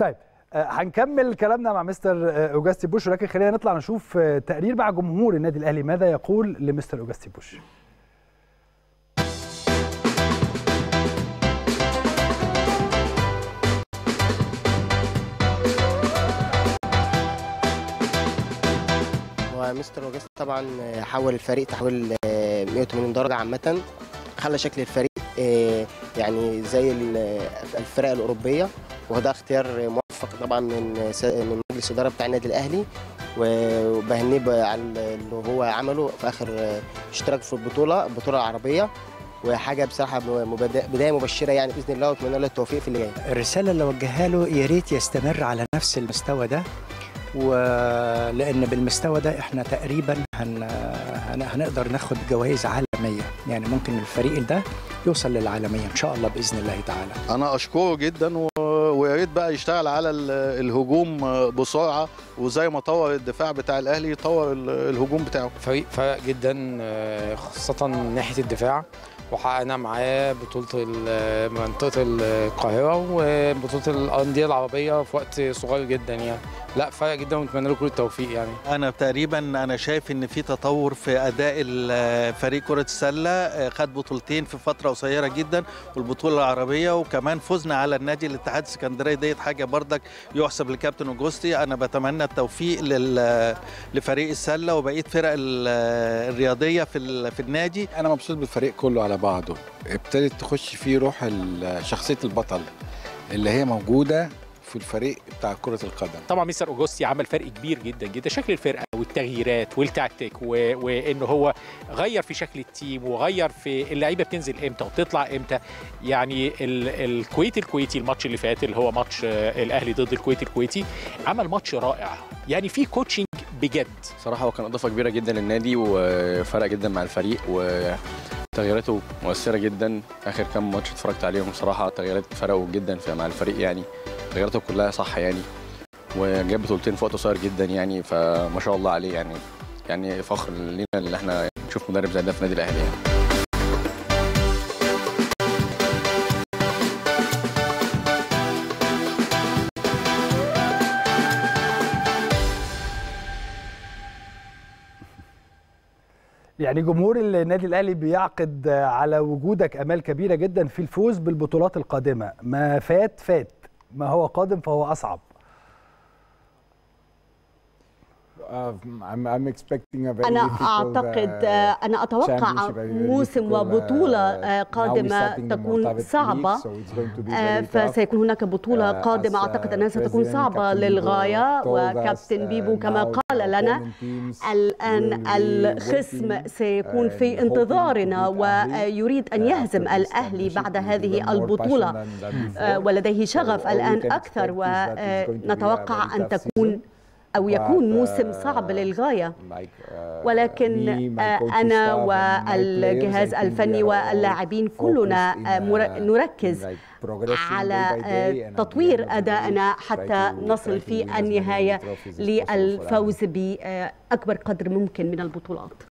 طيب آه، هنكمل كلامنا مع مستر آه، اوجاستي بوش ولكن خلينا نطلع نشوف آه، تقرير مع جمهور النادي الاهلي ماذا يقول لمستر اوجاستي بوش ومستر اوجاست طبعا حول الفريق تحويل آه، 180 درجه عامه خلى شكل الفريق آه، يعني زي ال- الفرق الاوروبيه وده اختيار موفق طبعا من س- من مجلس الاداره بتاع النادي الاهلي وبهنيه ب- على اللي هو عمله في اخر آه، اشتراك في البطوله البطوله العربيه وحاجه بصراحه مبدا- بدايه مبشره يعني باذن الله واتمنى له التوفيق في اللي جاي الرسالة اللي وجهها له يا ريت يستمر على نفس المستوى ده ولأن بالمستوى ده احنا تقريبا هن... هن... هنقدر ناخد جوائز عالمية يعني ممكن الفريق ده يوصل للعالمية إن شاء الله بإذن الله تعالى انا اشكره جدا و... ويا ريت بقى يشتغل على ال- الهجوم بسرعه وزي ما طور الدفاع بتاع الاهلي يطور ال- الهجوم بتاعه فريق فرق جدا آه، خاصة ناحية الدفاع وحققنا معاه بطولة ال- منطقة القاهرة وبطولة الأندية العربية في وقت صغير جدا يعني لا فرق جدا ونتمنى له كل التوفيق يعني انا تقريبا انا شايف ان في تطور في اداء ال- فريق كره السله خد بطولتين في فتره قصيره جدا والبطوله العربيه وكمان فزنا على النادي الاتحاد السكندري ديت حاجه بردك يحسب لكابتن اوجوستي انا بتمنى التوفيق لل- لفريق السله وبقيه فرق ال- الرياضيه في ال- في النادي انا مبسوط بالفريق كله على بعضه ابتدت تخش فيه روح ال- شخصيه البطل اللي هي موجوده في الفريق بتاع كره القدم طبعا مستر اوجوستي عمل فرق كبير جدا جدا شكل الفرقه والتغييرات والتكتيك و- وانه هو غير في شكل التيم وغير في اللعيبه بتنزل امتى وبتطلع امتى يعني ال- الكويت الكويتي الماتش اللي فات اللي هو ماتش آه، الاهلي ضد الكويت الكويتي عمل ماتش رائع يعني في كوتشنج بجد صراحة هو كان إضافة كبيرة جدا للنادي وفرق جدا مع الفريق وتغييراته مؤثرة جدا آخر كام ماتش اتفرجت عليهم بصراحة تغييرات فرقوا جدا في مع الفريق يعني تغييراته كلها صح يعني وجاب بطولتين في وقت قصير جدا يعني فما شاء الله عليه يعني يعني فخر لينا ان احنا نشوف مدرب زي ده في النادي الاهلي يعني يعني جمهور النادي الاهلي بيعقد على وجودك امال كبيره جدا في الفوز بالبطولات القادمه ما فات فات ما هو قادم فهو اصعب أنا أعتقد أنا أتوقع موسم وبطولة قادمة تكون صعبة آه، فسيكون هناك بطولة قادمة أعتقد أنها ستكون صعبة للغاية وكابتن بيبو كما قال لنا الآن الخصم سيكون في انتظارنا ويريد أن يهزم الأهلي بعد هذه البطولة آه، ولديه شغف الآن أكثر ونتوقع أن تكون أو يكون موسم صعب للغاية ولكن آه، أنا والجهاز الفني واللاعبين كلنا آه، مر- نركز على آه، تطوير أدائنا حتى نصل في النهاية للفوز بأكبر قدر ممكن من البطولات